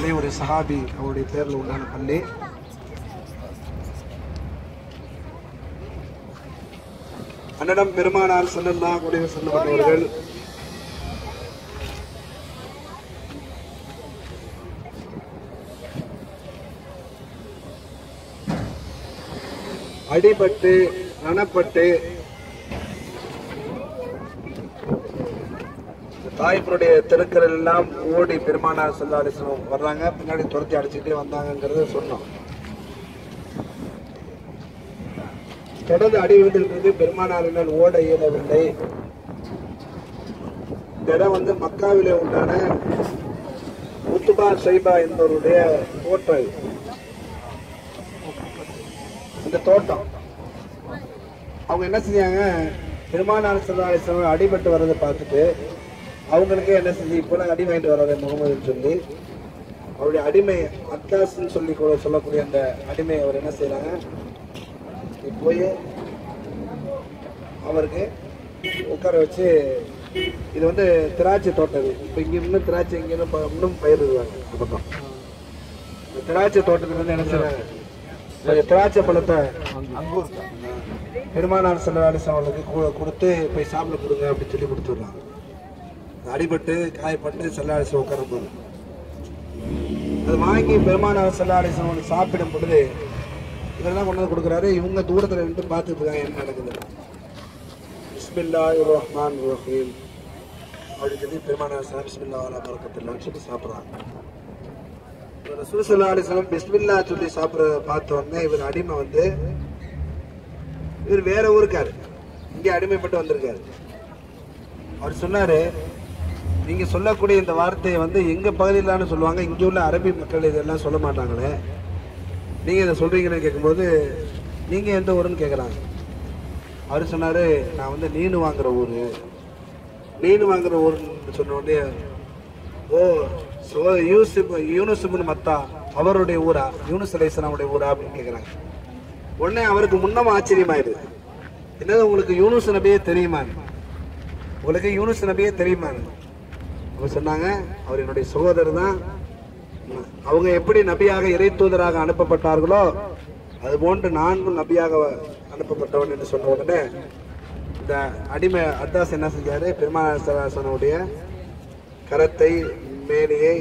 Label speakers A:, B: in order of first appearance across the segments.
A: இதே ஒரு சஹாபி அவருடைய பேரில் உண்டான பள்ளி அன்னிடம் பெருமானார் செல்லல்லா குடிவு செல்லப்பட்டவர்கள் அடிபட்டு ரணப்பட்டு தாய்ப்பனுடைய தெருக்கள் எல்லாம் ஓடி பெருமானார் செல்லாலிசனம் வர்றாங்க பின்னாடி துரத்தி அடிச்சுட்டே வந்தாங்கங்கிறத சொன்னோம் தொடர்ந்து அடி விழுந்திருக்கிறது பெருமானாரினால் ஓட இயலவில்லை இந்த இடம் வந்து மக்காவிலே உண்டான உத்துபா சைபா என்பவருடைய தோட்டம் இது. இந்த தோட்டம் அவங்க என்ன செஞ்சாங்க பெருமானார் செல்லாலிசனம் அடிபட்டு வர்றதை பார்த்துட்டு அவங்களுக்கே என்ன செஞ்சு இப்போலாம் அடி வாங்கிட்டு வர்றாரு முகமதுன்னு சொல்லி அவருடைய அடிமை அத்தாஸ்ன்னு சொல்லி கூட சொல்லக்கூடிய அந்த அடிமை அவர் என்ன செய்றாங்க நீ போய் அவருக்கு உட்கார வச்சு இது வந்து திராட்சை தோட்டம் இது இப்போ இங்கே இன்னும் திராட்சை இங்கே இன்னும் ப- இன்னும் பயிரிடுவாங்க இந்த பக்கம் இந்த திராட்சை தோட்டத்துல இருந்து என்ன செய்றாங்க கொஞ்சம் திராட்சை பழத்தை பெருமானார் செல்வாரிசம் அவர்களுக்கு கு- கொடுத்து போய் சாப்பிட கொடுங்க அப்படின்னு சொல்லி கொடுத்துட்றாங்க அடிபட்டு காயப்பட்டு செல்லாரிசம் உட்காரும் போது அது வாங்கி பெருமானார் செல்லாரிசம் அவனுக்கு சாப்பிடும் பொழுது இதெல்லாம் கொண்டு வந்து கொடுக்குறாரு இவங்க தூரத்தில் நின்று பார்த்துட்டு இருக்காங்க என்ன நடக்குது பிஸ்மில்லா ரஹ்மான் ரஹீம் அப்படின்னு சொல்லி பெருமானார் சலாம் பிஸ்மில்லா அலா பரக்கத்துல்லான்னு சொல்லி சாப்பிட்றாங்க ரசூல் சல்லா அலிஸ்லாம் பிஸ்மில்லா சொல்லி சாப்பிட்றத பார்த்த உடனே இவர் அடிமை வந்து இவர் வேற ஊருக்காரு இங்கே அடிமைப்பட்டு வந்திருக்காரு அவர் சொன்னாரு நீங்க சொல்லக்கூடிய இந்த வார்த்தையை வந்து எங்க பகுதியிலான்னு சொல்லுவாங்க இங்க உள்ள அரபி மக்கள் இதெல்லாம் சொல்ல மாட்டாங்களே நீங்க இதை சொல்றீங்கன்னு கேட்கும்போது நீங்க எந்த ஊருன்னு கேட்குறாங்க அவர் சொன்னாரு நான் வந்து நீனு வாங்குற ஊரு நீனு வாங்குற ஊருன்னு சொன்ன உடனே ஓ சோ யூசுப் யூனுசுப்னு மத்தா அவருடைய ஊரா யூனுஸ் அலைசனாவுடைய ஊரா அப்படின்னு கேட்குறாங்க உடனே அவருக்கு முன்னமும் ஆச்சரியமாயிடுது என்னது உங்களுக்கு யூனுஸ் நபியே தெரியுமா உங்களுக்கு யூனுஸ் நபியே தெரியுமா அவங்க சொன்னாங்க அவர் என்னுடைய சகோதரர் தான் அவங்க எப்படி நபியாக இறை தூதராக அனுப்பப்பட்டார்களோ அது போன்று நான்கும் நபியாக அனுப்பப்பட்டவன் என்று சொன்ன உடனே இந்த அடிமை அத்தாஸ் என்ன செஞ்சாரு பெருமாசனுடைய கரத்தை மேனியை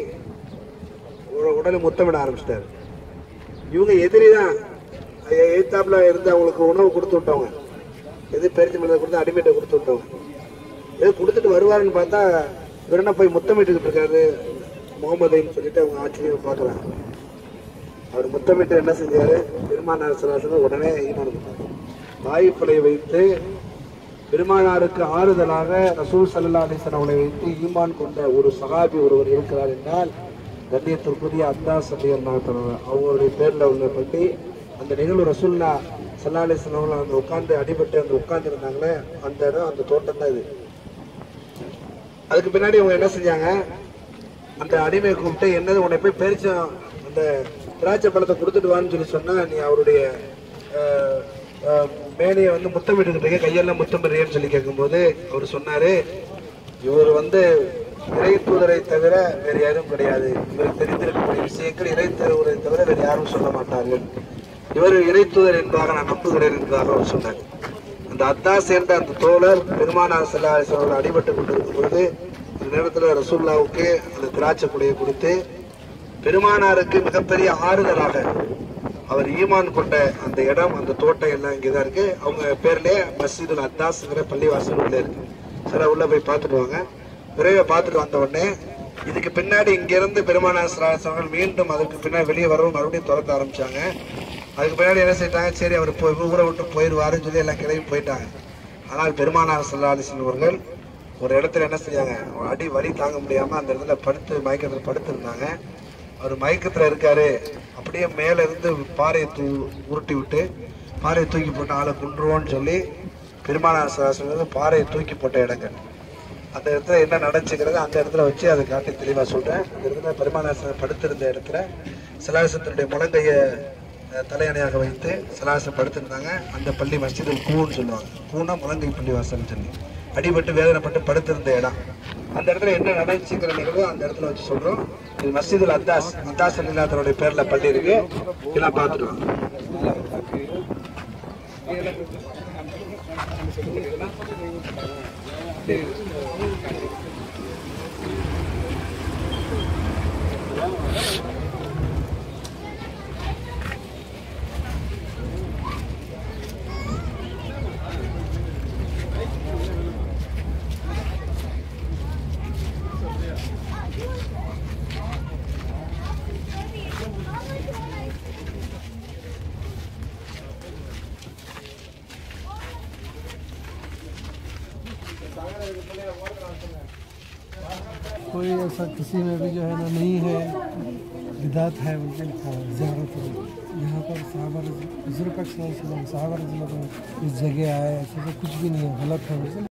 A: உ- உடலை முத்தமிட ஆரம்பிச்சிட்டாரு இவங்க எதிரி தான் எய்த்தாப்புல இருந்து அவங்களுக்கு உணவு கொடுத்து விட்டவங்க எது பெருச்சி மலை கொடுத்து அடிமைட்ட கொடுத்து விட்டவங்க எது கொடுத்துட்டு வருவாருன்னு பார்த்தா இவர் என்ன போய் முத்தமிட்டுக்கிட்டு இருக்காரு முகமதுன்னு சொல்லிட்டு அவங்க ஆச்சரியம் பார்க்குறாங்க அவர் முத்தமிட்டு என்ன செஞ்சாரு பெருமானார் சராசன உடனே ஈமான் கொண்டார் தாய்ப்பலை வைத்து பெருமானாருக்கு ஆறுதலாக ரசூல் சல்லா அலிசன் அவளை வைத்து ஈமான் கொண்ட ஒரு சகாபி ஒருவர் இருக்கிறார் என்றால் கண்ணியத்திற்குரிய அத்தா சல்லி அவங்களுடைய பேர்ல உள்ள பற்றி அந்த நிகழ்வு ரசூல்லா சல்லா அலிசன் அவர்கள் அந்த உட்கார்ந்து அடிபட்டு அந்த உட்கார்ந்து இருந்தாங்களே அந்த இடம் அந்த தோட்டம் தான் இது அதுக்கு பின்னாடி அவங்க என்ன செஞ்சாங்க அந்த அடிமையை கூப்பிட்டு என்னது உன்னை போய் பெருச்சம் அந்த திராட்சை பழத்தை கொடுத்துட்டு வான்னு சொல்லி சொன்னா நீ அவருடைய அஹ், அஹ், மேனியை வந்து முத்தமிட்டுக்கிட்டு இருக்க கையெல்லாம் முத்தமிடுறேன்னு சொல்லி கேட்கும்போது அவர் சொன்னாரு இவர் வந்து இறை தூதரை தவிர வேறு யாரும் கிடையாது இவருக்கு தெரிந்திருக்கக்கூடிய விஷயங்கள் இறை தூதரை தவிர வேறு யாரும் சொல்ல மாட்டார்கள் இவர் இறை தூதர் என்பதாக நான் நம்புகிறேன் என்பதாக அவர் சொன்னார் அந்த அத்தாஸ் என்ற அந்த தோழர் பெருமானார் செல்லா அவர்கள் அடிபட்டு கொண்டிருக்கும் பொழுது அந்த நேரத்தில் ரசூல்லாவுக்கு அந்த திராட்சை குடையை கொடுத்து பெருமானாருக்கு மிகப்பெரிய ஆறுதலாக அவர் ஈமான் கொண்ட அந்த இடம் அந்த தோட்டம் எல்லாம் இங்கே தான் இருக்கு அவங்க பேர்லயே மஸ்ஜிதுல் அத்தாஸ்ங்கிற பள்ளிவாசல் உள்ள இருக்கு சரி உள்ள போய் பார்த்துட்டு வாங்க விரைவை பார்த்துட்டு வந்த உடனே இதுக்கு பின்னாடி இங்கிருந்து பெருமானார் ஸல்லல்லாஹு அலைஹி வஸல்லம் மீண்டும் அதற்கு பின்னாடி வெளியே வரவும் மறுபடியும் துரத்த ஆரம்பிச்சாங்க அதுக்கு பின்னாடி என்ன செய்யிட்டாங்க சரி அவர் போய் ஊரை விட்டு போயிடுவாருன்னு சொல்லி எல்லாம் கிளம்பி போயிட்டாங்க ஆனால் பெருமானார் ஸல்லல்லாஹு அலைஹி வஸல்லம் அவர்கள் ஒரு இடத்துல என்ன செஞ்சாங்க ஒரு அடி வலி தாங்க முடியாம அந்த இடத்துல படுத்து மயக்கத்தில் படுத்திருந்தாங்க அவர் மயக்கத்துல இருக்காரு அப்படியே மேல இருந்து பாறையை தூ உருட்டி விட்டு பாறையை தூக்கி போட்டு ஆளை கொண்டுருவோன்னு சொல்லி பெருமானார் சாசனம் பாறையை தூக்கி போட்ட இடங்கள் அந்த இடத்துல என்ன நடந்துச்சுங்கிறத அந்த இடத்துல வச்சு அதை காட்டி தெளிவாக சொல்கிறேன் அந்த இடத்துல பெருமானாசன் படுத்திருந்த இடத்துல சிலாசத்தினுடைய முழங்கையை அஹ், தலையணையாக வைத்து சிலாசம் படுத்திருந்தாங்க அந்த பள்ளி மஸ்ஜிது கூன்னு சொல்லுவாங்க கூனா முழங்கை பள்ளி வாசல்னு சொல்லி அடிபட்டு வேதனைப்பட்டு படுத்திருந்த இடம் அந்த இடத்துல என்ன நடந்துச்சுங்கிற நிகழ்வு அந்த இடத்துல வச்சு சொல்றோம் இது மஸ்ஜிதுல் அத்தாஸ் அத்தாஸ் அலிநாதனுடைய பேர்ல பள்ளி இருக்கு இதெல்லாம் பார்த்துட்டு வாங்க
B: कोई ऐसा किसी में भी जो है ना नहीं है बिदात है उनके लिखा है ज़्यारत यहाँ पर साहबर हजूर पाक सल्लल्लाहु अलैहि वसल्लम साहबर इस जगह आए ऐसा तो कुछ भी नहीं है गलत है